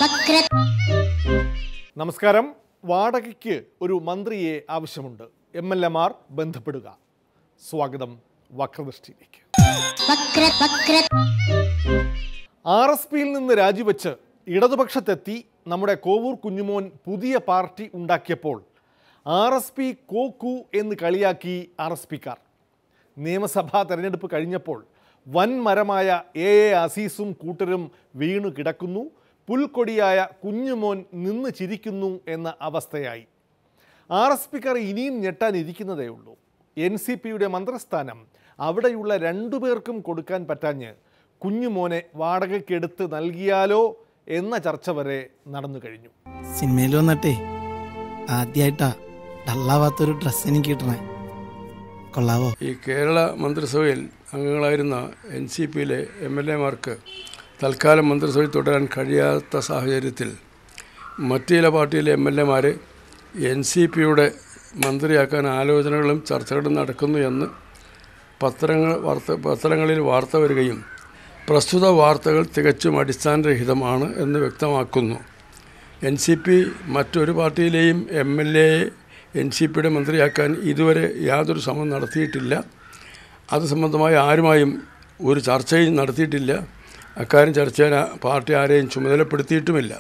വക്ര നമസ്കാരം വാടകയ്ക്ക് ഒരു മന്ത്രിയെ ആവശ്യമുണ്ട് എം എൽ എമാർ ബന്ധപ്പെടുക സ്വാഗതം വക്രദൃഷ്ടിയിലേക്ക് വക്ര വക്ര ആർ എസ് പിയിൽ നിന്ന് രാജിവെച്ച് ഇടതുപക്ഷത്തെത്തി നമ്മുടെ കോവൂർ കുഞ്ഞുമോൻ പുതിയ പാർട്ടി ഉണ്ടാക്കിയപ്പോൾ ആർ എസ് പി കോക്കു എന്ന് കളിയാക്കി ആർ എസ് പിക്കാർ നിയമസഭാ തെരഞ്ഞെടുപ്പ് കഴിഞ്ഞപ്പോൾ വൻ മരമായ എ എ അസീസും കൂട്ടരും വീണു കിടക്കുന്നു പുൽക്കൊടിയായ കുഞ്ഞുമോൻ നിന്ന് ചിരിക്കുന്നു എന്ന അവസ്ഥയായി ആർ എസ് പിക്കാർ ഇനിയും ഞെട്ടാനിരിക്കുന്നതേ ഉള്ളൂ എൻ സി പിയുടെ മന്ത്രിസ്ഥാനം അവിടെയുള്ള രണ്ടുപേർക്കും കൊടുക്കാൻ പറ്റാഞ്ഞ് കുഞ്ഞുമോനെ വാടകയ്ക്കെടുത്ത് നൽകിയാലോ എന്ന ചർച്ച വരെ നടന്നു കഴിഞ്ഞു സിനിമയിൽ വന്നിട്ടേ ആദ്യമായിട്ടാ ഡള്ളാവാത്തൊരു ഡ്രസ്സ് എനിക്ക് കിട്ടണേ കൊള്ളാവോ ഈ കേരള മന്ത്രിസഭയിൽ അംഗങ്ങളായിരുന്ന എൻ സി പിയിലെ എം എൽ എമാർക്ക് തൽക്കാലം മന്ത്രിസഭയിൽ തുടരാൻ കഴിയാത്ത സാഹചര്യത്തിൽ മറ്റു ചില പാർട്ടിയിലെ എം എൽ എമാരെ എൻ സി പിയുടെ മന്ത്രിയാക്കാൻ ആലോചനകളും ചർച്ചകളും നടക്കുന്നു എന്ന് പത്രങ്ങൾ വാർത്ത പത്രങ്ങളിൽ വാർത്ത വരികയും പ്രസ്തുത വാർത്തകൾ തികച്ചും അടിസ്ഥാനരഹിതമാണ് എന്ന് വ്യക്തമാക്കുന്നു എൻ സി പി മറ്റൊരു പാർട്ടിയിലെയും എം എൽ എയെ എൻ സി പിയുടെ മന്ത്രിയാക്കാൻ ഇതുവരെ യാതൊരു ശ്രമം നടത്തിയിട്ടില്ല അത് സംബന്ധമായി ആരുമായും ഒരു ചർച്ചയും നടത്തിയിട്ടില്ല അക്കാര്യം ചർച്ച ചെയ്യാൻ ആ പാർട്ടി ആരെയും ചുമതലപ്പെടുത്തിയിട്ടുമില്ല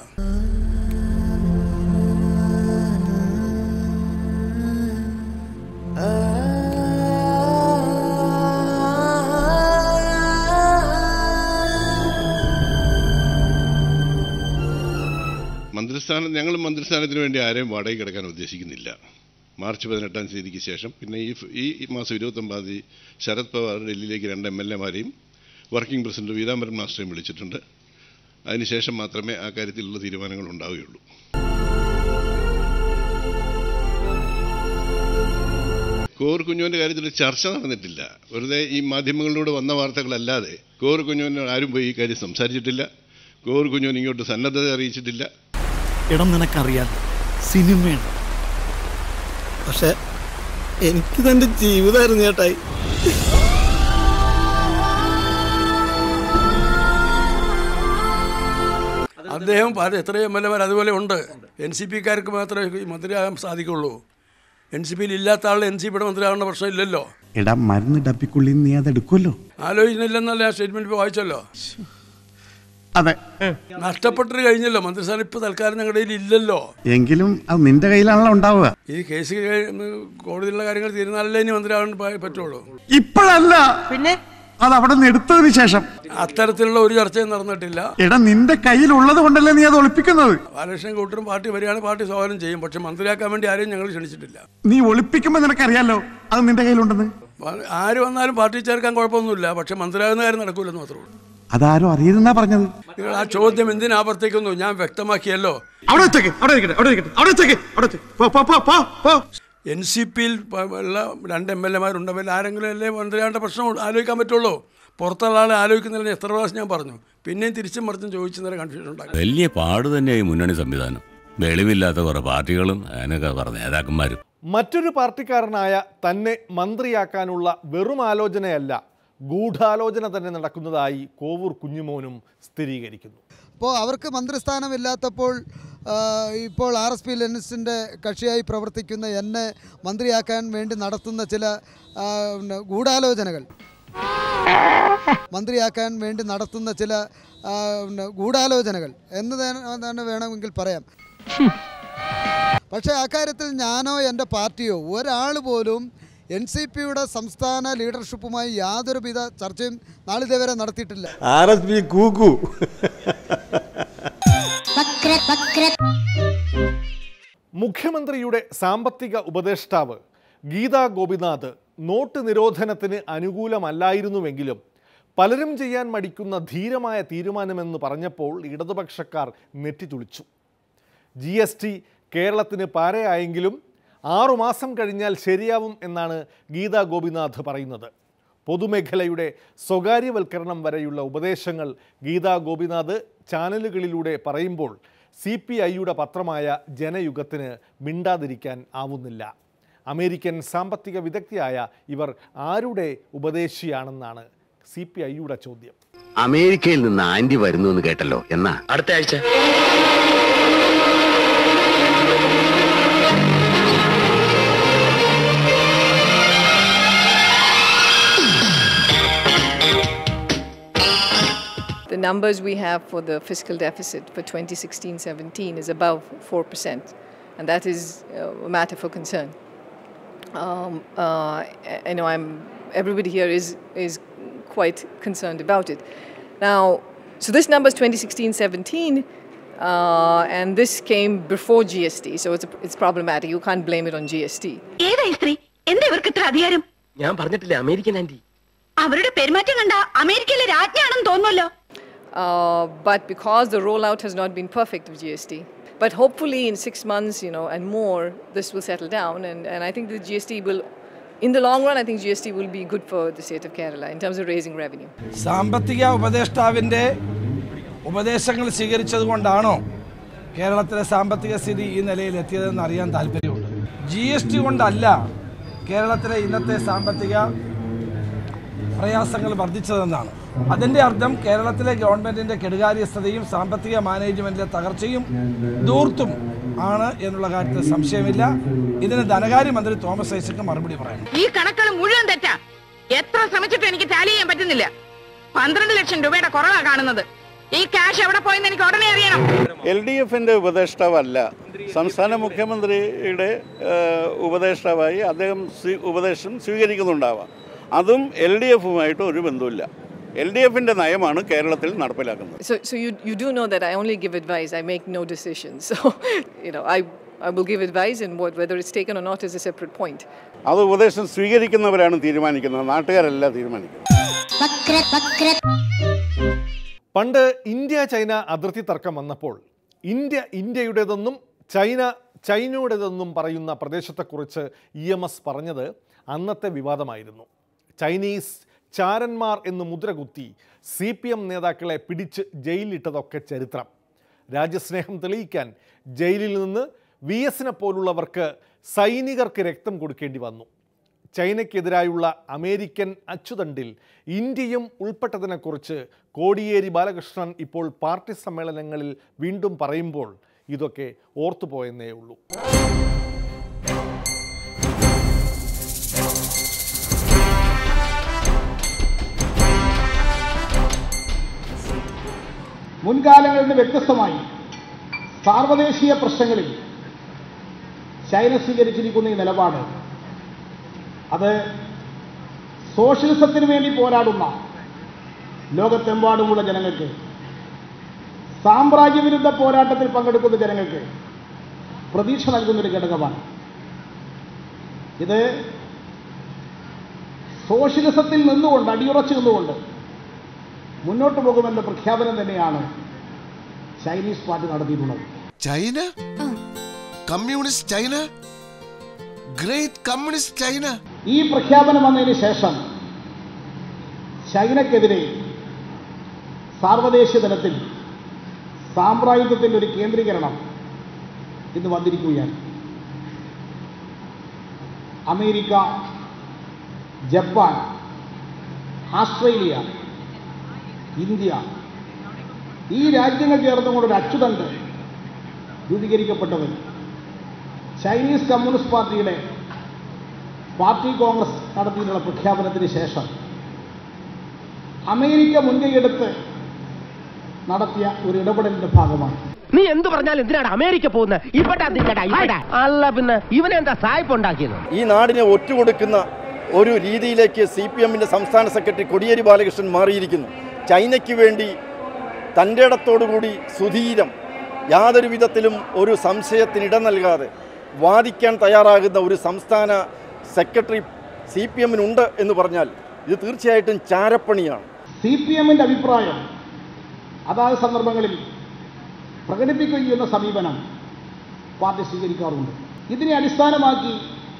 മന്ത്രിസ്ഥാനം ഞങ്ങൾ മന്ത്രിസ്ഥാനത്തിന് വേണ്ടി ആരെയും വാടകയ്ക്ക് കിടക്കാൻ ഉദ്ദേശിക്കുന്നില്ല മാർച്ച് പതിനെട്ടാം തീയതിക്ക് ശേഷം പിന്നെ ഈ ഫ്- ഈ മാസം ഇരുപത്തൊമ്പതാം തീയതി ശരത് പവാർ ഡൽഹിയിലേക്ക് രണ്ട് എം എൽ എമാരെയും വർക്കിംഗ് പ്രസിഡന്റ് പീതാംബരൻ മാസ്റ്ററെയും വിളിച്ചിട്ടുണ്ട് അതിനുശേഷം മാത്രമേ ആ കാര്യത്തിലുള്ള തീരുമാനങ്ങൾ ഉണ്ടാവുകയുള്ളൂ കോർ കുഞ്ഞുവിൻ്റെ കാര്യത്തിൽ ഒരു ചർച്ച നടന്നിട്ടില്ല വെറുതെ ഈ മാധ്യമങ്ങളിലൂടെ വന്ന വാർത്തകളല്ലാതെ കോർ കുഞ്ഞുവിന് ആരും പോയി ഈ കാര്യം സംസാരിച്ചിട്ടില്ല കോർ കുഞ്ഞുവിന് ഇങ്ങോട്ട് സന്നദ്ധത അറിയിച്ചിട്ടില്ല ഇടം നിനക്കറിയാം സിനിമയാണ് പക്ഷെ എനിക്കിത് എൻ്റെ ജീവിതമായിരുന്നു ചേട്ടായി അദ്ദേഹം പല എത്രയോ എം എൽ എമാർ അതുപോലെ ഉണ്ട് എൻ സി പിക്കാർക്ക് മാത്രമേ ഈ മന്ത്രിയാകാൻ സാധിക്കുള്ളൂ എൻ സി പിയിൽ ഇല്ലാത്ത ആൾ എൻ സി പിയുടെ മന്ത്രിയാകേണ്ട പ്രശ്നമില്ലല്ലോ എടാ മരുന്ന് ഡപ്പിക്കുള്ളിൽ നീ അതെടുക്കുമല്ലോ ആലോചനയില്ലെന്നല്ല ഞാൻ സ്റ്റേറ്റ്മെൻറ്റ് വായിച്ചല്ലോ അതെ നഷ്ടപ്പെട്ടിട്ട് കഴിഞ്ഞല്ലോ മന്ത്രിസ്ഥാനം ഇപ്പോൾ തൽക്കാലം ഞങ്ങളുടെ കയ്യിൽ ഇല്ലല്ലോ എങ്കിലും അത് നിന്റെ കയ്യിലാണല്ലോ ഉണ്ടാവുക ഈ കേസ് കഴി- കോടതിയിലുള്ള കാര്യങ്ങൾ തീരുന്നാലല്ലേ ഇനി മന്ത്രിയാകാൻ പ- പറ്റുള്ളൂ ഇപ്പോഴല്ല പിന്നെ അത് അവിടെ നിന്ന് എടുത്തതിന് ശേഷം അത്തരത്തിലുള്ള ഒരു ചർച്ചയും നടന്നിട്ടില്ല എടാ നിന്റെ കയ്യിലുള്ളത് കൊണ്ടല്ലേ നീ അത് ഒളിപ്പിക്കുന്നത് ബാലകൃഷ്ണൻ കൂട്ടരും പാർട്ടി വരികയാണ് പാർട്ടി സ്വാഗതം ചെയ്യും പക്ഷെ മന്ത്രിയാക്കാൻ വേണ്ടി ആരെയും ഞങ്ങൾ ക്ഷണിച്ചിട്ടില്ല നീ ഒളിപ്പിക്കുമ്പോ നിനക്കറിയാലോ അത് നിന്റെ കയ്യിലുണ്ടെന്ന് പാ- ആര് വന്നാലും പാർട്ടി ചേർക്കാൻ കുഴപ്പമൊന്നുമില്ല പക്ഷെ മന്ത്രിയാകുന്ന കാര്യം നടക്കൂലെന്ന് മാത്രമേ ഉള്ളൂ അതാരും അറിയരുതെന്നാ പറഞ്ഞത് നിങ്ങൾ ആ ചോദ്യം എന്തിനാ ആവർത്തിക്കുന്നു ഞാൻ വ്യക്തമാക്കിയല്ലോ അവിടെ വെച്ചേക്ക് അവിടെ ഇരിക്കട്ടെ അവിടെ ഇരിക്കട്ടെ അവിടെ വെച്ചേക്ക് അവിടെ വെച്ചേക്ക്. പോ, പോ, പോ, പോ, പോ. എൻ സി പിയിൽ ഉള്ള രണ്ട് എം എൽ എമാരുണ്ടെങ്കിൽ ആരെങ്കിലും അല്ലേ മന്ത്രിയാകേണ്ട പ്രശ്നം ആലോചിക്കാൻ പറ്റുള്ളൂ പുറത്തുള്ള ആളെ ആലോചിക്കുന്നില്ല എത്ര പ്രാവശ്യം ഞാൻ പറഞ്ഞു പിന്നെയും തിരിച്ചും മറിച്ചും ചോദിച്ചു നേരം കൺഫ്യൂഷൻ ഉണ്ടാക്കി വലിയ പാട് തന്നെയായി മുന്നണി സംവിധാനം വെളിവില്ലാത്ത കുറേ പാർട്ടികളും അതിനൊക്കെ കുറേ നേതാക്കന്മാരും മറ്റൊരു പാർട്ടിക്കാരനായ തന്നെ മന്ത്രിയാക്കാനുള്ള വെറും ആലോചനയല്ല ഗൂഢാലോചന തന്നെ നടക്കുന്നതായി കോവൂർ കുഞ്ഞുമോനും സ്ഥിരീകരിക്കുന്നു അപ്പോൾ അവർക്ക് മന്ത്രിസ്ഥാനമില്ലാത്തപ്പോൾ ആ, ഇപ്പോൾ ആർ എസ് പി ലെനിസിൻ്റെ കക്ഷിയായി പ്രവർത്തിക്കുന്ന എന്നെ മന്ത്രിയാക്കാൻ വേണ്ടി നടത്തുന്ന ചില ആ, പിന്നെ ഗൂഢാലോചനകൾ മന്ത്രിയാക്കാൻ വേണ്ടി നടത്തുന്ന ചില ആ, പിന്നെ ഗൂഢാലോചനകൾ എന്ന് തന്നെ തന്നെ വേണമെങ്കിൽ പറയാം പക്ഷേ അക്കാര്യത്തിൽ ഞാനോ എൻ്റെ പാർട്ടിയോ ഒരാൾ പോലും എൻ സി പിയുടെ സംസ്ഥാന ലീഡർഷിപ്പുമായി യാതൊരുവിധ ചർച്ചയും നാളിതേവരെ നടത്തിയിട്ടില്ല ആർ എസ് പി കൂക്കു വക്ര വക്ര മുഖ്യമന്ത്രിയുടെ സാമ്പത്തിക ഉപദേഷ്ടാവ് ഗീതാ ഗോപിനാഥ് നോട്ട് നിരോധനത്തിന് അനുകൂലമല്ലായിരുന്നുവെങ്കിലും പലരും ചെയ്യാൻ മടിക്കുന്ന ധീരമായ തീരുമാനമെന്ന് പറഞ്ഞപ്പോൾ ഇടതുപക്ഷക്കാർ നെറ്റിത്തുളിച്ചു ജി എസ് ടി കേരളത്തിന് പാരയായെങ്കിലും ആറുമാസം കഴിഞ്ഞാൽ ശരിയാവും എന്നാണ് ഗീതാ ഗോപിനാഥ് പറയുന്നത് പൊതുമേഖലയുടെ സ്വകാര്യവൽക്കരണം വരെയുള്ള ഉപദേശങ്ങൾ ഗീതാ ഗോപിനാഥ് ചാനലുകളിലൂടെ പറയുമ്പോൾ സി പി ഐയുടെ പത്രമായ ജനയുഗത്തിന് മിണ്ടാതിരിക്കാൻ ആവുന്നില്ല അമേരിക്കൻ സാമ്പത്തിക വിദഗ്ധയായ ഇവർ ആരുടെ ഉപദേശിയാണെന്നാണ് സി പി ഐയുടെ ചോദ്യം അമേരിക്കയിൽ നിന്ന് ആന്റി വരുന്നു എന്ന് കേട്ടല്ലോ എന്നാ അടുത്ത ആഴ്ച The numbers we have for the fiscal deficit for 2016 17 is above 4%, and that is uh, a matter for concern. Um, uh, I know I'm, everybody here is, is quite concerned about it. Now, so this number is 2016 17, uh, and this came before GST, so it's, a, it's problematic. You can't blame it on GST. ഏതായി സ്ത്രീ എന്താ ഇവർക്ക് ഇത്ര അധികാരം ഞാൻ പറഞ്ഞിട്ടില്ലേ American anti അവരുടെ പെരുമാറ്റം കണ്ട അമേരിക്കയിലെ രാജ്ഞിയാണെന്ന് തോന്നുമല്ലോ Uh, but because the rollout has not been perfect of GST. But hopefully, in six months, you know, and more, this will settle down. And, and I think the GST will, in the long run, I think GST will be good for the state of Kerala in terms of raising revenue. സാമ്പത്തിക ഉപദേഷ്ടാവിൻ്റെ ഉപദേശങ്ങൾ സ്വീകരിച്ചത് കൊണ്ടാണോ കേരളത്തിലെ സാമ്പത്തിക സ്ഥിതി ഈ നിലയിൽ എത്തിയതെന്ന് അറിയാൻ താല്പര്യമുണ്ട് ജി എസ് ടി കൊണ്ടല്ല കേരളത്തിലെ ഇന്നത്തെ സാമ്പത്തിക പ്രയാസങ്ങൾ വർദ്ധിച്ചതെന്നാണ് അതിൻ്റെ അർത്ഥം കേരളത്തിലെ ഗവൺമെൻറ്റിൻ്റെ കെടുകാര്യസ്ഥതയും സാമ്പത്തിക മാനേജ്മെൻറ്റിലെ തകർച്ചയും ദൂർത്തും ആണ് എന്നുള്ള കാര്യത്തിൽ സംശയമില്ല ഇതിന് ധനകാര്യമന്ത്രി തോമസ് ഐസക്ക് മറുപടി പറയണം ഈ കണക്കുകൾ മുഴുവൻ തെറ്റാ എത്ര ശ്രമിച്ചിട്ടും എനിക്ക് ടാലി ചെയ്യാൻ പറ്റുന്നില്ല പന്ത്രണ്ട് ലക്ഷം രൂപയുടെ കുറവാ കാണുന്നത് ഈ ക്യാഷ് എവിടെ പോയെന്ന് എനിക്ക് ഉടനെ അറിയണം എൽ ഡി എഫിൻ്റെ ഉപദേഷ്ടാവല്ല സംസ്ഥാന മുഖ്യമന്ത്രിയുടെ ഏഹ്, ഉപദേഷ്ടാവായി അദ്ദേഹം സ്വീ- ഉപദേശം സ്വീകരിക്കുന്നുണ്ടാവാം അതും എൽ ഡി എഫുമായിട്ട് ഒരു ബന്ധവുമില്ല എൽ ഡി എഫിൻ്റെ നയമാണ് കേരളത്തിൽ നടപ്പിലാക്കുന്നത് So, so you, you do know that I only give advice, I make no decisions. So, you know, I, I will give advice, and what, whether it's taken or not is a separate point. അത് ഉപദേശം സ്വീകരിക്കുന്നവരാണ് തീരുമാനിക്കുന്നത് നാട്ടുകാരല്ല തീരുമാനിക്കുന്നത് വക്ര വക്ര പണ്ട് India China അതിർത്തി തർക്കം വന്നപ്പോൾ India ഇന്ത്യയുടേതെന്നും China ചൈനയുടേതെന്നും പറയുന്ന പ്രദേശത്തെക്കുറിച്ച് E M S പറഞ്ഞത് അന്നത്തെ വിവാദമായിരുന്നു ചൈനീസ് ചാരന്മാർ എന്ന് മുദ്രകുത്തി സി പി എം നേതാക്കളെ പിടിച്ച് ജയിലിലിട്ടതൊക്കെ ചരിത്രം രാജ്യസ്നേഹം തെളിയിക്കാൻ ജയിലിൽ നിന്ന് വി എസിനെ പോലുള്ളവർക്ക് സൈനികർക്ക് രക്തം കൊടുക്കേണ്ടി വന്നു ചൈനയ്ക്കെതിരായുള്ള അമേരിക്കൻ അച്ചുതണ്ടിൽ ഇന്ത്യയും ഉൾപ്പെട്ടതിനെക്കുറിച്ച് കോടിയേരി ബാലകൃഷ്ണൻ ഇപ്പോൾ പാർട്ടി സമ്മേളനങ്ങളിൽ വീണ്ടും പറയുമ്പോൾ ഇതൊക്കെ ഓർത്തുപോയെന്നേ ഉള്ളൂ മുൻകാലങ്ങളിൽ നിന്ന് വ്യത്യസ്തമായി സാർവദേശീയ പ്രശ്നങ്ങളിൽ ചൈന സ്വീകരിച്ചിരിക്കുന്ന ഈ നിലപാട് അത് സോഷ്യലിസത്തിന് വേണ്ടി പോരാടുന്ന ലോകത്തെമ്പാടുമുള്ള ജനങ്ങൾക്ക് സാമ്രാജ്യവിരുദ്ധ പോരാട്ടത്തിൽ പങ്കെടുക്കുന്ന ജനങ്ങൾക്ക് പ്രതീക്ഷ നൽകുന്നൊരു ഘടകമാണ് ഇത് സോഷ്യലിസത്തിൽ നിന്നുകൊണ്ട് അടിയുറച്ചു നിന്നുകൊണ്ട് മുന്നോട്ട് പോകുമെന്ന പ്രഖ്യാപനം തന്നെയാണ് ചൈനീസ് പാർട്ടി നടത്തിയിട്ടുള്ളത് China communist China great communist China ഈ പ്രഖ്യാപനം വന്നതിന് ശേഷം ചൈനക്കെതിരെ സാർവദേശീയ തലത്തിൽ സാമ്രാജ്യത്വത്തിൻ്റെ ഒരു കേന്ദ്രീകരണം ഇന്ന് വന്നിരിക്കുകയാണ് അമേരിക്ക ജപ്പാൻ ആസ്ട്രേലിയ ഇന്ത്യ ഈ രാജ്യങ്ങൾ ചേർന്നുകൊണ്ടൊരു അച്ചുതണ്ട് രൂപീകരിക്കപ്പെട്ടത് ചൈനീസ് കമ്മ്യൂണിസ്റ്റ് പാർട്ടിയുടെ പാർട്ടി കോൺഗ്രസ് നടത്തിയിട്ടുള്ള പ്രഖ്യാപനത്തിന് ശേഷം അമേരിക്ക മുൻകൈയെടുത്ത് നടത്തിയ ഒരു ഇടപെടലിന്റെ ഭാഗമാണ് നീ എന്ത് പറഞ്ഞാലും എന്തിനാണ് അമേരിക്ക പോകുന്നത് ഇവിടെ അതിന്റെ ഇവിടെ അല്ല പിന്നെ ഇവനെന്താ സായിപ്പ് ഉണ്ടാക്കിയത് ഈ നാടിനെ ഒറ്റുകൊടുക്കുന്ന ഒരു രീതിയിലേക്ക് സി പി എമ്മിൻ്റെ സംസ്ഥാന സെക്രട്ടറി കൊടിയേരി ബാലകൃഷ്ണൻ മാറിയിരിക്കുന്നു ചൈനയ്ക്ക് വേണ്ടി തൻ്റെ ഇടത്തോടുകൂടി സുധീരം യാതൊരു വിധത്തിലും ഒരു സംശയത്തിന് ഇടം നൽകാതെ വാദിക്കാൻ തയ്യാറാകുന്ന ഒരു സംസ്ഥാന സെക്രട്ടറി സി പി എമ്മിനുണ്ട് എന്ന് പറഞ്ഞാൽ ഇത് തീർച്ചയായിട്ടും ചാരപ്പണിയാണ് സി പി എമ്മിൻ്റെ അഭിപ്രായം അതാത് സന്ദർഭങ്ങളിൽ പ്രകടിപ്പിക്കുകയും ചെയ്യുന്ന സമീപനം പാർട്ടി സ്വീകരിക്കാറുണ്ട് ഇതിനെ അടിസ്ഥാനമാക്കി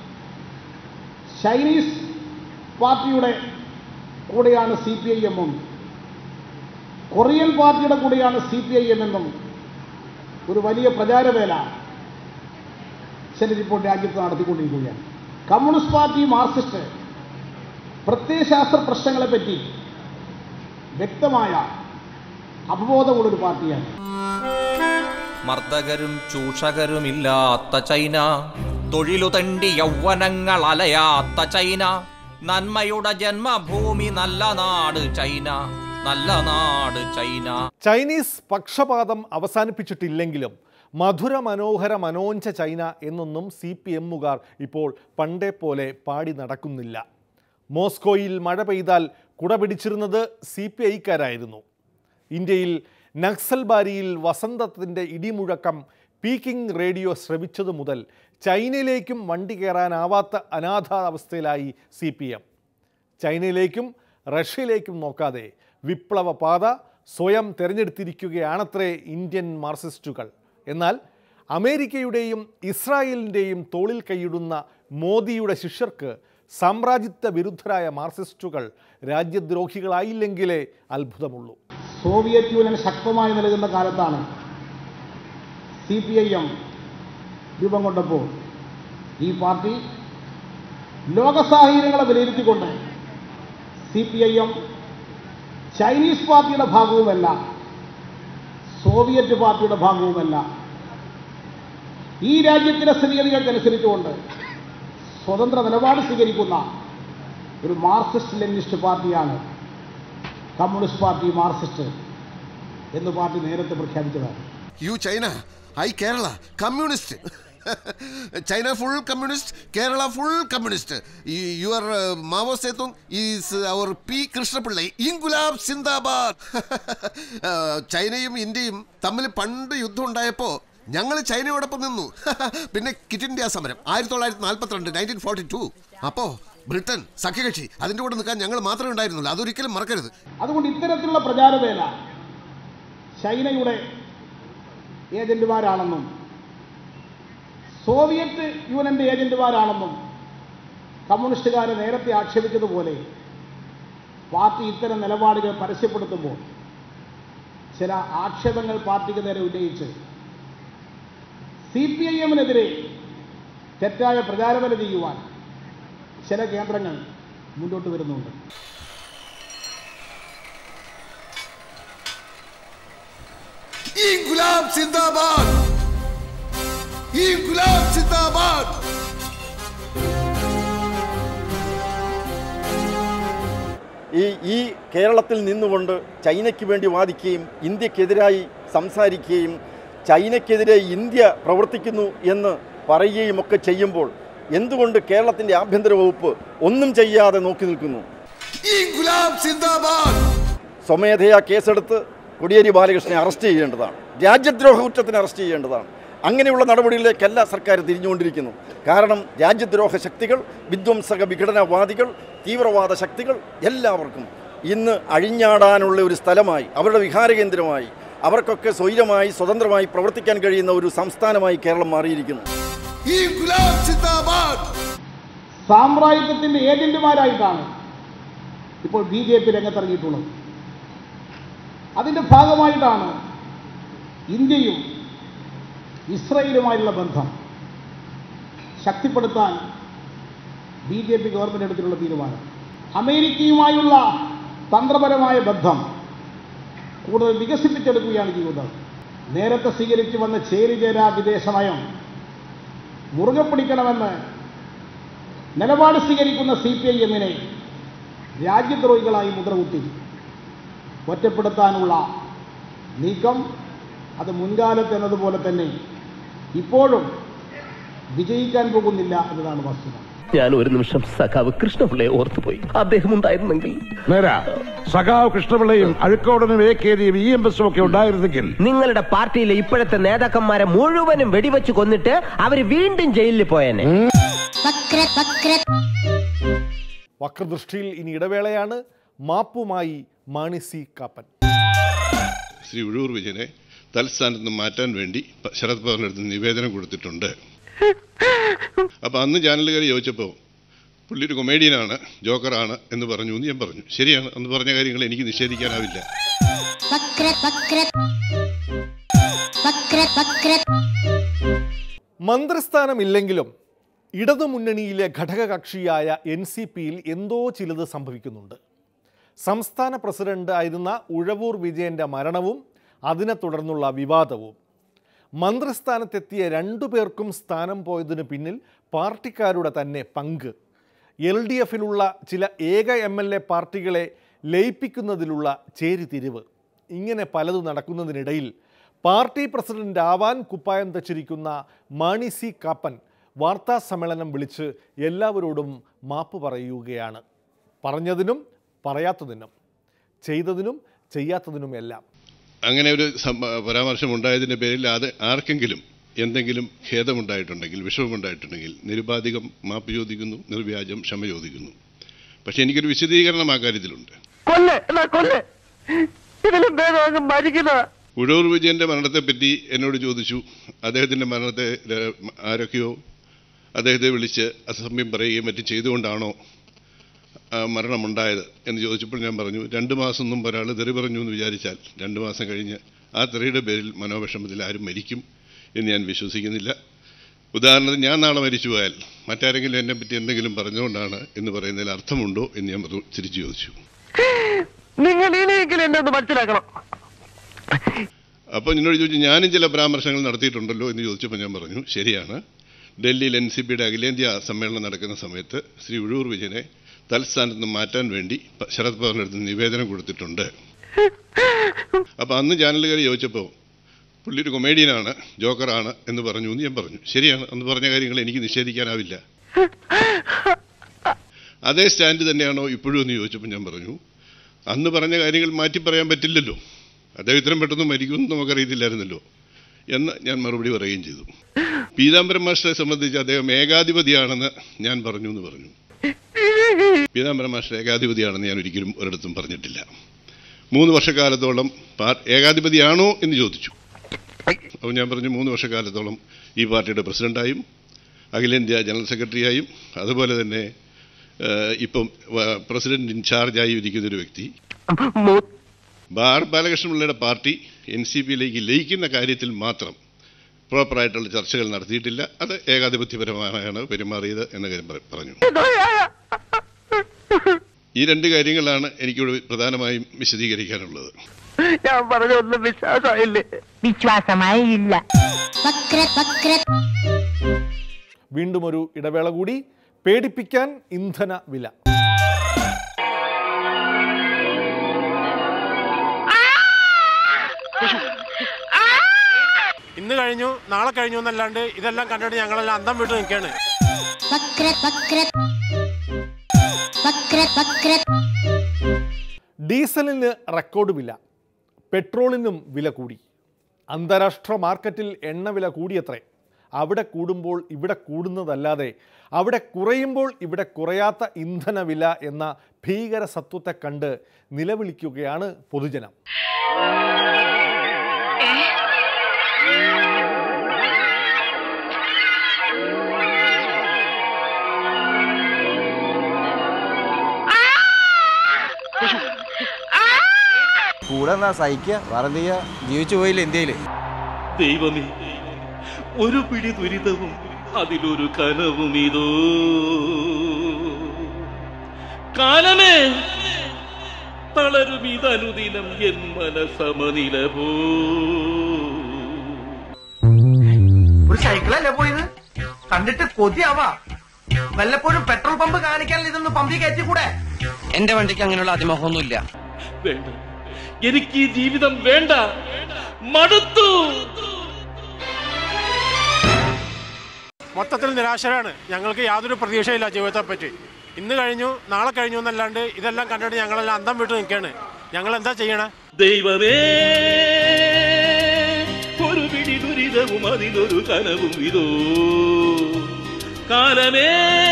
ചൈനീസ് പാർട്ടിയുടെ കൂടെയാണ് സി പി ഐ എമ്മും കൊറിയൻ പാർട്ടിയുടെ കൂടെയാണ് സി പി ഐ എം എന്നും ഒരു വലിയ പ്രചാരവേല ചിലരിപ്പോൾ രാജ്യത്ത് നടത്തിക്കൊണ്ടിരിക്കുകയാണ് കമ്മ്യൂണിസ്റ്റ് പാർട്ടി മാർക്സിസ്റ്റ് പ്രത്യയശാസ്ത്ര പ്രശ്നങ്ങളെപ്പറ്റി വ്യക്തമായ അവബോധമുള്ളൊരു പാർട്ടിയാണ് മർദ്ദകരും ചൂഷകരുമില്ലാത്ത ചൈന തൊഴിലു തണ്ടി യൗവനങ്ങൾ അലയാത്ത ചൈന നന്മയുടെ ജന്മഭൂമി നല്ല നാട് ചൈന നല്ല നാട് ചൈന ചൈനീസ് പക്ഷപാതം അവസാനിപ്പിച്ചിട്ടില്ലെങ്കിലും മധുര മനോഹര മനോഞ്ച ചൈന എന്നൊന്നും സി പി എമ്മുകാർ ഇപ്പോൾ പണ്ടേ പോലെ പാടി നടക്കുന്നില്ല മോസ്കോയിൽ മഴ പെയ്താൽ കുട പിടിച്ചിരുന്നത് സി പി ഐക്കാരായിരുന്നു ഇന്ത്യയിൽ നക്സൽബാരിയിൽ വസന്തത്തിൻ്റെ ഇടിമുഴക്കം പീക്കിംഗ് റേഡിയോ ശ്രവിച്ചതു മുതൽ ചൈനയിലേക്കും വണ്ടി കയറാനാവാത്ത അനാഥാവസ്ഥയിലായി സി പി എം ചൈനയിലേക്കും റഷ്യയിലേക്കും നോക്കാതെ വിപ്ലവ പാത സ്വയം തിരഞ്ഞെടുത്തിരിക്കുകയാണത്രേ ഇന്ത്യൻ മാർക്സിസ്റ്റുകൾ എന്നാൽ അമേരിക്കയുടെയും ഇസ്രായേലിൻ്റെയും തോളിൽ കൈയിടുന്ന മോദിയുടെ ശിഷ്യർക്ക് സാമ്രാജ്യത്വ വിരുദ്ധരായ മാർക്സിസ്റ്റുകൾ രാജ്യദ്രോഹികളായില്ലെങ്കിലേ അത്ഭുതമുള്ളൂ സോവിയറ്റ് യൂണിയൻ ശക്തമായി നിലകുന്ന കാലത്താണ് സി പി ഐ എം രൂപം കൊണ്ടപ്പോൾ ഈ പാർട്ടി ലോക സാഹചര്യങ്ങളെ വിലയിരുത്തിക്കൊണ്ട് C P I M Chinese പാർട്ടിയുടെ ഭാഗവുമല്ല സോവിയറ്റ് പാർട്ടിയുടെ ഭാഗവുമല്ല ഈ രാജ്യത്തിലെ സ്ഥിതിഗതികൾക്കനുസരിച്ചുകൊണ്ട് സ്വതന്ത്ര നിലപാട് സ്വീകരിക്കുന്ന ഒരു മാർക്സിസ്റ്റ് ലെനിനിസ്റ്റ് പാർട്ടിയാണ് കമ്മ്യൂണിസ്റ്റ് പാർട്ടി മാർക്സിസ്റ്റ് എന്ന് പാർട്ടി നേരത്തെ പ്രഖ്യാപിച്ചതാണ് you China I Kerala communist China full communist Kerala full communist your Mao Zedong is our P Krishnapillai ഇൻഗുലാബ് സിന്ദാബാദ് ചൈനയും ഇന്ത്യയും തമ്മിൽ പണ്ട് യുദ്ധം ഉണ്ടായപ്പോൾ ഞങ്ങൾ ചൈനയോടൊപ്പം നിന്നു പിന്നെ കിറ്റ് ഇന്ത്യ സമരം ആയിരത്തി തൊള്ളായിരത്തി നാൽപ്പത്തിരണ്ട് നയൻറ്റീൻ ഫോർട്ടി ടു അപ്പോൾ ബ്രിട്ടൻ സഖ്യകക്ഷി അതിൻ്റെ കൂടെ നിൽക്കാൻ ഞങ്ങൾ മാത്രമേ ഉണ്ടായിരുന്നുള്ളൂ അതൊരിക്കലും മറക്കരുത് അതുകൊണ്ട് ഇത്തരത്തിലുള്ള പ്രചാരവേല ചൈനയുടെ ഏജന്റുമാരാണെന്നും സോവിയറ്റ് യൂണിയന്റെ ഏജന്റുമാരാണെന്നും കമ്മ്യൂണിസ്റ്റുകാരെ നേരത്തെ ആക്ഷേപിച്ചതുപോലെ പാർട്ടി ഇത്തരം നിലപാടുകൾ പരസ്യപ്പെടുത്തുമ്പോൾ ചില ആക്ഷേപങ്ങൾ പാർട്ടിക്ക് നേരെ ഉന്നയിച്ച് സി പി ഐ എമ്മിനെതിരെ തെറ്റായ പ്രചാരവേല ചെയ്യുവാൻ ചില കേന്ദ്രങ്ങൾ മുന്നോട്ട് വരുന്നുണ്ട് ഇൻകുലാബ് സിന്ദാബാദ് ഇൻകുലാബ് സിന്ദാബാദ് ഈ ഈ കേരളത്തിൽ നിന്നുകൊണ്ട് ചൈനയ്ക്ക് വേണ്ടി വാദിക്കുകയും ഇന്ത്യക്കെതിരായി സംസാരിക്കുകയും ചൈനയ്ക്കെതിരെ ഇന്ത്യ പ്രവർത്തിക്കുന്നു എന്ന് പറയുകയും ഒക്കെ ചെയ്യുമ്പോൾ എന്തുകൊണ്ട് കേരളത്തിൻ്റെ ആഭ്യന്തര വകുപ്പ് ഒന്നും ചെയ്യാതെ നോക്കി നിൽക്കുന്നു ഇൻകുലാബ് സിന്ദാബാദ് സ്വമേധയാ കേസെടുത്ത് കോടിയേരി ബാലകൃഷ്ണനെ അറസ്റ്റ് ചെയ്യേണ്ടതാണ് രാജ്യദ്രോഹ കുറ്റത്തിന് അറസ്റ്റ് ചെയ്യേണ്ടതാണ് അങ്ങനെയുള്ള നടപടികളിലേക്കല്ല സർക്കാർ തിരിഞ്ഞുകൊണ്ടിരിക്കുന്നു കാരണം രാജ്യദ്രോഹ ശക്തികൾ വിധ്വംസക വിഘടനവാദികൾ തീവ്രവാദ ശക്തികൾ എല്ലാവർക്കും ഇന്ന് അഴിഞ്ഞാടാനുള്ള ഒരു സ്ഥലമായി അവരുടെ വിഹാരകേന്ദ്രമായി അവർക്കൊക്കെ സ്വൈരമായി സ്വതന്ത്രമായി പ്രവർത്തിക്കാൻ കഴിയുന്ന ഒരു സംസ്ഥാനമായി കേരളം മാറിയിരിക്കുന്നു ഇൻകുലാബ് സിന്ദാബാദ് സാമ്രാജ്യത്വത്തിന്റെ ഏജന്റുമാരായിട്ടാണ് ഇപ്പോൾ ബി ജെ പി രംഗത്തിറങ്ങിയിട്ടുള്ളത് അതിന്റെ ഭാഗമായിട്ടാണ് ഇന്ത്യയും ഇസ്രയേലുമായുള്ള ബന്ധം ശക്തിപ്പെടുത്താൻ ബി ജെ പി ഗവൺമെന്റ് എടുത്തിട്ടുള്ള തീരുമാനം അമേരിക്കയുമായുള്ള തന്ത്രപരമായ ബന്ധം കൂടുതൽ വികസിപ്പിച്ചെടുക്കുകയാണ് ചെയ്യുന്നത് നേരത്തെ സ്വീകരിച്ചു വന്ന ചേരിചേരാ വിദേശ നയം മുറുകെ പിടിക്കണമെന്ന് നിലപാട് സ്വീകരിക്കുന്ന സി പി ഐ എമ്മിനെ രാജ്യദ്രോഹികളായി മുദ്രകുത്തി ഒറ്റപ്പെടുത്താനുള്ള നീക്കം അത് മുൻകാലത്ത് എന്നതുപോലെ തന്നെ ഇപ്പോഴും വിജയിക്കാൻ പോകുന്നില്ല എന്നതാണ് വസ്തുത ഞാൻ ഒരു നിമിഷം സഖാവ് കൃഷ്ണപിള്ളയെ ഓർത്തുപോയി അദ്ദേഹം ഉണ്ടായിരുന്നെങ്കിൽ നേരാ സഖാവ് കൃഷ്ണപിള്ളയും അഴുക്കോടനും എ കെ ഡിയും ഇ എം എസും ഒക്കെ ഉണ്ടായിരുന്നെങ്കിൽ നിങ്ങളുടെ പാർട്ടിയിലെ ഇപ്പോഴത്തെ നേതാക്കന്മാരെ മുഴുവനും വെടിവെച്ച് കൊന്നിട്ട് അവര് വീണ്ടും ജയിലിൽ പോയേനെ വക്രദൃഷ്ടിയിൽ ഇനി ഇടവേളയാണ് മാപ്പുമായി മാണി സി കാപ്പൻ ശ്രീ ഉഴൂർ വിജയനെ തൽസ്ഥാനത്ത് നിന്ന് മാറ്റാൻ വേണ്ടി പ- ശരത് പവാറിൻ്റെ അടുത്ത് നിവേദനം കൊടുത്തിട്ടുണ്ട് അപ്പോൾ അന്ന് ചാനലുകാർ ചോദിച്ചപ്പോൾ പുള്ളി ഒരു കൊമേഡിയനാണ് ജോക്കറാണ് എന്ന് പറഞ്ഞു എന്ന് ഞാൻ പറഞ്ഞു ശരിയാണ് അന്ന് പറഞ്ഞ കാര്യങ്ങൾ എനിക്ക് നിഷേധിക്കാനാവില്ല മന്ത്രിസ്ഥാനമില്ലെങ്കിലും ഇടതുമുന്നണിയിലെ ഘടകകക്ഷിയായ എൻ സി പിയിൽ എന്തോ ചിലത് സംഭവിക്കുന്നുണ്ട് സംസ്ഥാന പ്രസിഡന്റ് ആയിരുന്ന ഉഴവൂർ വിജയൻ്റെ മരണവും അതിനെ തുടർന്നുള്ള വിവാദവും മന്ത്രിസ്ഥാനത്തെത്തിയ രണ്ടു പേർക്കും സ്ഥാനം പോയതിനു പിന്നിൽ പാർട്ടിക്കാരുടെ തന്നെ പങ്ക് എൽ ഡി എഫിലുള്ള ചില ഏക എം എൽ എ പാർട്ടികളെ ലയിപ്പിക്കുന്നതിലുള്ള ചേരിതിരിവ് ഇങ്ങനെ പലതും നടക്കുന്നതിനിടയിൽ പാർട്ടി പ്രസിഡന്റ് ആവാൻ കുപ്പായം തച്ചിരിക്കുന്ന മാണി സി കാപ്പൻ വാർത്താ സമ്മേളനം വിളിച്ച് എല്ലാവരോടും മാപ്പ് പറയുകയാണ് പറഞ്ഞതിനും പറയാത്തതിനും ചെയ്തതിനും ചെയ്യാത്തതിനുമെല്ലാം അങ്ങനെ ഒരു സം- പരാമർശം ഉണ്ടായതിൻ്റെ പേരിൽ അത് ആർക്കെങ്കിലും എന്തെങ്കിലും ഖേദമുണ്ടായിട്ടുണ്ടെങ്കിൽ വിഷമമുണ്ടായിട്ടുണ്ടെങ്കിൽ നിരുപാധികം മാപ്പ് ചോദിക്കുന്നു നിർവ്യാജം ക്ഷമ ചോദിക്കുന്നു പക്ഷേ എനിക്കൊരു വിശദീകരണം ആ കാര്യത്തിലുണ്ട് കൊല്ല് എന്നാ കൊല്ല് ഇതിലും ഭേദം അങ്ങ് മരിക്കുന്ന ഉഴൂർ വിജയൻ്റെ മരണത്തെപ്പറ്റി എന്നോട് ചോദിച്ചു അദ്ദേഹത്തിൻ്റെ മരണത്തെ ര- ആരൊക്കെയോ അദ്ദേഹത്തെ വിളിച്ച് അസഭ്യം പറയുകയും മറ്റും ചെയ്തുകൊണ്ടാണോ ആ മരണമുണ്ടായത് എന്ന് ചോദിച്ചപ്പോൾ ഞാൻ പറഞ്ഞു രണ്ട് മാസം മുമ്പ് ഒരാൾ തെറി പറഞ്ഞു എന്ന് വിചാരിച്ചാൽ രണ്ട് മാസം കഴിഞ്ഞ് ആ തെറിയുടെ പേരിൽ മനോവിഷമത്തിൽ ആരും മരിക്കും എന്ന് ഞാൻ വിശ്വസിക്കുന്നില്ല ഉദാഹരണത്തിന് ഞാൻ നാളെ മരിച്ചു പോയാൽ മറ്റാരെങ്കിലും എന്നെ പറ്റി എന്തെങ്കിലും പറഞ്ഞുകൊണ്ടാണ് എന്ന് പറയുന്നതിൽ അർത്ഥമുണ്ടോ എന്ന് ഞാൻ പറഞ്ഞു- തിരിച്ചു ചോദിച്ചു നിങ്ങൾ ഇനിയെങ്കിലും എന്നെ ഒന്ന് മനസ്സിലാക്കണം അപ്പോൾ എന്നോട് ചോദിച്ചു ഞാനും ചില പരാമർശങ്ങൾ നടത്തിയിട്ടുണ്ടല്ലോ എന്ന് ചോദിച്ചപ്പോൾ ഞാൻ പറഞ്ഞു ശരിയാണ് ഡൽഹിയിൽ എൻ സി പിയുടെ അഖിലേന്ത്യാ സമ്മേളനം നടക്കുന്ന സമയത്ത് ശ്രീ ഉഴൂർ വിജയനെ തൽസ്ഥാനത്ത് നിന്ന് മാറ്റാൻ വേണ്ടി പ- ശരത് പവാറിൻ്റെ അടുത്ത് നിവേദനം കൊടുത്തിട്ടുണ്ട് അപ്പോൾ അന്ന് ചാനലുകാർ ചോദിച്ചപ്പോൾ പുള്ളി ഒരു കൊമേഡിയനാണ് ജോക്കറാണ് എന്ന് പറഞ്ഞു എന്ന് ഞാൻ പറഞ്ഞു ശരിയാണ് അന്ന് പറഞ്ഞ കാര്യങ്ങൾ എനിക്ക് നിഷേധിക്കാനാവില്ല അതേ സ്റ്റാൻഡ് തന്നെയാണോ ഇപ്പോഴും എന്ന് ചോദിച്ചപ്പോൾ ഞാൻ പറഞ്ഞു അന്ന് പറഞ്ഞ കാര്യങ്ങൾ മാറ്റി പറയാൻ പറ്റില്ലല്ലോ അദ്ദേഹം ഇത്രയും പെട്ടെന്ന് മരിക്കുമെന്ന് നമുക്കറിയത്തില്ലായിരുന്നല്ലോ എന്ന് ഞാൻ മറുപടി പറയുകയും ചെയ്തു പീതാംബരം മാസ്റ്ററെ സംബന്ധിച്ച് അദ്ദേഹം ഏകാധിപതിയാണെന്ന് ഞാൻ പറഞ്ഞു എന്ന് പറഞ്ഞു പീതാംബരം മാസ്റ്റർ ഏകാധിപതിയാണെന്ന് ഞാൻ ഒരിക്കലും ഒരിടത്തും പറഞ്ഞിട്ടില്ല മൂന്ന് വർഷക്കാലത്തോളം പാർ- ഏകാധിപതിയാണോ എന്ന് ചോദിച്ചു അപ്പോൾ ഞാൻ പറഞ്ഞു മൂന്ന് വർഷക്കാലത്തോളം ഈ പാർട്ടിയുടെ പ്രസിഡന്റായും അഖിലേന്ത്യാ ജനറൽ സെക്രട്ടറിയായും അതുപോലെ തന്നെ ഏഹ്, ഇപ്പം വ- പ്രസിഡന്റ് ഇൻചാർജായി ഇരിക്കുന്ന ഒരു വ്യക്തി ബാർ ബാലകൃഷ്ണപിള്ളയുടെ പാർട്ടി എൻ സി പിയിലേക്ക് ലയിക്കുന്ന കാര്യത്തിൽ മാത്രം പ്രോപ്പറായിട്ടുള്ള ചർച്ചകൾ നടത്തിയിട്ടില്ല അത് ഏകാധിപത്യപരമായാണ് പെരുമാറിയത് എന്ന കാര്യം പറ- പറഞ്ഞു ഈ രണ്ട് കാര്യങ്ങളാണ് എനിക്കിവിടെ പ്രധാനമായും വിശദീകരിക്കാനുള്ളത് ഞാൻ പറഞ്ഞൊന്നും വിശ്വാസമായില്ലേ വിശ്വാസമായി ഇല്ല വീണ്ടും ഒരു ഇടവേള കൂടി പേടിപ്പിക്കാൻ ഇന്ധന വില ഇന്ന് കഴിഞ്ഞു നാളെ കഴിഞ്ഞു എന്നല്ലാണ്ട് ഇതെല്ലാം കണ്ടിട്ട് ഞങ്ങളെല്ലാം അന്തം വിട്ട് നിൽക്കുകയാണ് ഡീസലിന് റെക്കോർഡ് വില പെട്രോളിനും വില കൂടി അന്താരാഷ്ട്ര മാർക്കറ്റിൽ എണ്ണ വില കൂടിയത്രേ അവിടെ കൂടുമ്പോൾ ഇവിടെ കൂടുന്നതല്ലാതെ അവിടെ കുറയുമ്പോൾ ഇവിടെ കുറയാത്ത ഇന്ധനവില എന്ന ഭീകര സത്വത്തെ കണ്ട് നിലവിളിക്കുകയാണ് പൊതുജനം കൂടെ എന്നാ സഹിക്കുക വേറെ എന്ത് ചെയ്യാ ജീവിച്ചു പോയില്ല ഇന്ത്യയില് ദൈവമേ ഒരു പിടി ദുരിതവും അതിലൊരു കനവും ഇതോ കാലമേ തളരും ഇതനുദിനം എൻ മനസമനില പോ ഒരു സൈക്കിളല്ലേ പോയത് കണ്ടിട്ട് കൊതിയാവാ വല്ലപ്പോഴും പെട്രോൾ പമ്പ് കാണിക്കാൻ ഇതൊന്ന് പമ്പി കയറ്റി കൂടെ എന്റെ വണ്ടിക്ക് അങ്ങനെയുള്ള അതിമോഹമൊന്നുമില്ല വേണ്ട എനിക്ക് ഈ ജീവിതം വേണ്ട മടുത്തു മൊത്തത്തിൽ നിരാശരാണ് ഞങ്ങൾക്ക് യാതൊരു പ്രതീക്ഷയില്ല ജീവിതത്തെ പറ്റി ഇന്ന് കഴിഞ്ഞു നാളെ കഴിഞ്ഞു എന്നല്ലാണ്ട് ഇതെല്ലാം കണ്ടിട്ട് ഞങ്ങളെല്ലാം അന്തം വിട്ട് നിൽക്കുകയാണ് ഞങ്ങൾ എന്താ ചെയ്യണേ ദൈവമേ ഒരു പിടി ദുരിതവും അതിലൊരു കനവും ഇതോ കാലമേ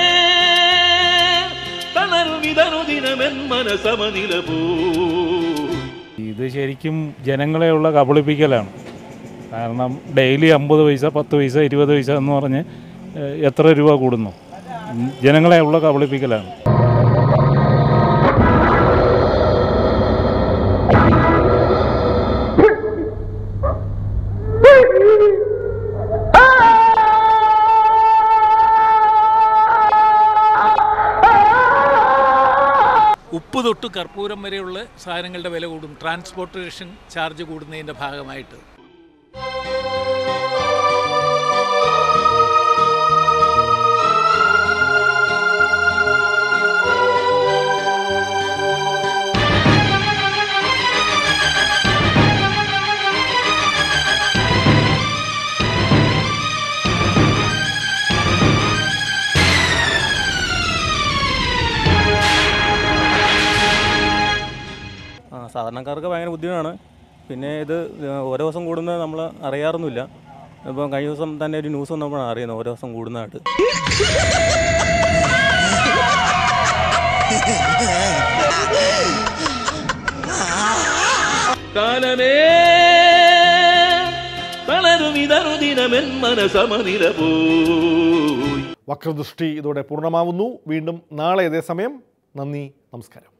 തളരും ഇതനുദിനമെൻ മനസമനില പോ ഇത് ശരിക്കും ജനങ്ങളെയുള്ള കബളിപ്പിക്കലാണ് കാരണം ഡെയിലി അമ്പത് പൈസ പത്ത് പൈസ ഇരുപത് പൈസ എന്ന് പറഞ്ഞ് ഏഹ്, എത്ര രൂപ കൂടുന്നു ഉം, ജനങ്ങളെയുള്ള കബളിപ്പിക്കലാണ് ഉപ്പ് ഉപ്പ് തൊട്ട് കർപ്പൂരം വരെയുള്ള സാധനങ്ങളുടെ വില കൂടും ട്രാൻസ്പോർട്ടേഷൻ ചാർജ് കൂടുന്നതിൻ്റെ ഭാഗമായിട്ട് ആ സാധാരണക്കാർക്ക് ഭയങ്കര ബുദ്ധിമുട്ടാണ് പിന്നെ ഇത് ഓരോ ദിവസം കൂടുന്നത് നമ്മൾ അറിയാറൊന്നുമില്ല ഇപ്പം കഴിഞ്ഞ ദിവസം തന്നെ ഒരു ന്യൂസ് വന്നപ്പോഴാണ് അറിയുന്നത് ഓരോ ദിവസം കൂടുന്നതായിട്ട് കാലമേ തളരുമിതറു ദിനമെൻ മനസമനില പോയി വക്രദൃഷ്ടി ഇതോടെ പൂർണ്ണമാവുന്നു വീണ്ടും നാളെ ഇതേ സമയം നന്ദി നമസ്കാരം